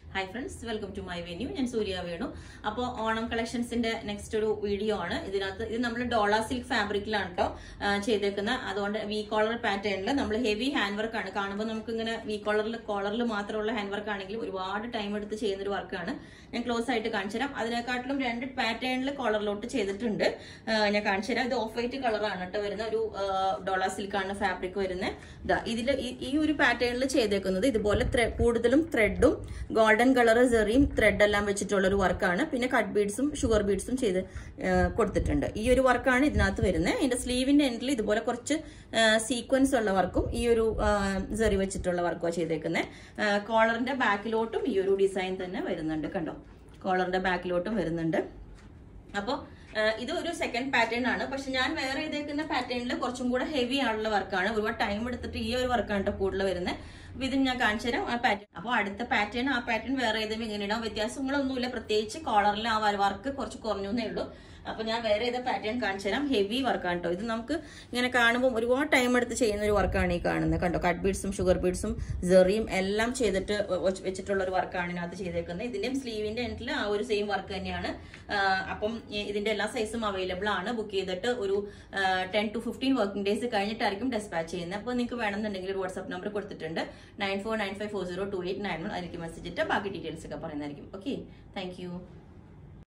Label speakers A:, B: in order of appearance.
A: hi friends welcome to my venue ഞാൻ സൂര്യ വേണു അപ്പോൾ ഓണം കളക്ഷൻസിന്റെ നെക്സ്റ്റ് ഒരു വീഡിയോ ആണ് ഇതിനകത്ത് ഇത് നമ്മൾ ഡോള സിൽക്ക് ഫാബ്രിക്കിലാണ് കേട്ടോ ചെയ്തേക്കുന്നത് അതുകൊണ്ട് വി കോളർ പാറ്റേണിൽ നമ്മൾ ഹെവി ഹാൻഡ് വർക്ക് ആണ് കാണുമ്പോൾ നമുക്ക് ഇങ്ങനെ വി കോളറിൽ കോളറിൽ മാത്രമുള്ള ഹാൻഡ് വർക്ക് ആണെങ്കിൽ ഒരുപാട് ടൈം എടുത്ത് ചെയ്യുന്ന ഒരു വർക്കാണ് ഞാൻ ക്ലോസ് ആയിട്ട് കാണിച്ചു തരാം അതിനെക്കാട്ടിലും രണ്ട് പാറ്റേണിൽ കോളറിലോട്ട് ചെയ്തിട്ടുണ്ട് ആ, ഞാൻ കാണിച്ചു തരാം ഇത് ഓഫ് വൈറ്റ് കളറാണ് കേട്ടോ വരുന്ന ഒരു ഡോള സിൽക്കാണ് ഫാബ്രിക് വരുന്നത് ഇതാ ഇതിൽ ഈ ഒരു പാറ്റേണിൽ ചെയ്തേക്കുന്നത് ഇതുപോലെ thre- കൂടുതലും ത്രെഡും ഗോൾഡൻ കളർ സെറിയും ത്രെഡ് എല്ലാം വെച്ചിട്ടുള്ള ഒരു വർക്കാണ് പിന്നെ കട്ട് ബീഡ്സും ഷുഗർ ബീഡ്സും ചെയ്ത് ആ, കൊടുത്തിട്ടുണ്ട് ഈ ഒരു വർക്കാണ് ഇതിനകത്ത് വരുന്നത് ഇതിന്റെ സ്ലീവിന്റെ എൻഡിൽ ഇതുപോലെ കുറച്ച് സീക്വൻസ് ഉള്ള വർക്കും ഈ ഒരു സെറി വെച്ചിട്ടുള്ള വർക്കുമാണ് ചെയ്തേക്കുന്നത് കോളറിന്റെ ബാക്കിലോട്ടും ഈ ഒരു ഡിസൈൻ തന്നെ വരുന്നുണ്ട് കണ്ടോ കോളറിന്റെ ബാക്കിലോട്ടും വരുന്നുണ്ട് അപ്പോൾ ഇത് ഒരു സെക്കൻഡ് പാറ്റേൺ ആണ് പക്ഷെ ഞാൻ വേറെ ചെയ്തേക്കുന്ന പാറ്റേണിൽ കുറച്ചും കൂടെ ഹെവി ആണുള്ള വർക്കാണ് ഒരുപാട് ടൈം എടുത്തിട്ട് ഈ ഒരു വർക്കാണ് കേട്ടോ കൂടുതൽ വരുന്നത് അപ്പൊ ഇത് ഞാൻ കാണിച്ചു തരാം ആ പാറ്റേൺ അപ്പോൾ അടുത്ത പാറ്റേൺ ആ പാറ്റേൺ വേറെ ഏതെങ്കിലും ഇങ്ങനെ ഇടാം വ്യത്യാസങ്ങളൊന്നുമില്ല പ്രത്യേകിച്ച് കോളറിൽ ആ വർക്ക് കുറച്ച് കുറഞ്ഞു എന്നേ ഉള്ളൂ അപ്പൊ ഞാൻ വേറെ ഏത് പാറ്റേൺ കാണിച്ചു തരാം ഹെവി വർക്കാണ് കേട്ടോ ഇത് നമുക്ക് ഇങ്ങനെ കാണുമ്പോൾ ഒരുപാട് ടൈം എടുത്ത് ചെയ്യുന്ന ഒരു വർക്കാണ് ഈ കാണുന്നത് കണ്ടോ കട്ട് ബീഡ്സും ഷുഗർ ബീഡ്സും ജെറിയും എല്ലാം ചെയ്തിട്ട് വെ- വെച്ചിട്ടുള്ള ഒരു വർക്കാണ് ഇതിനകത്ത് ചെയ്തേക്കുന്നത് ഇതിന്റെയും സ്ലീവിന്റെ എൻഡിൽ ആ ഒരു സെയിം വർക്ക് തന്നെയാണ് ആ, അപ്പം ഈ- ഇതിന്റെ എല്ലാ സൈസും അവൈലബിൾ ആണ് ബുക്ക് ചെയ്തിട്ട് ഒരു ten to fifteen working days കഴിഞ്ഞിട്ടായിരിക്കും ഡെസ്പാച്ച് ചെയ്യുന്നത് അപ്പോൾ നിങ്ങൾക്ക് വേണമെന്നുണ്ടെങ്കിൽ ഒരു വാട്സ്ആപ്പ് നമ്പർ കൊടുത്തിട്ടുണ്ട് nine four nine five four zero two eight nine one അതിലേക്ക് മെസ്സേജ് ഇട്ട് ബാക്കി ഡീറ്റെയിൽസ് ഒക്കെ പറയുന്നതായിരിക്കും ഓക്കെ താങ്ക് യു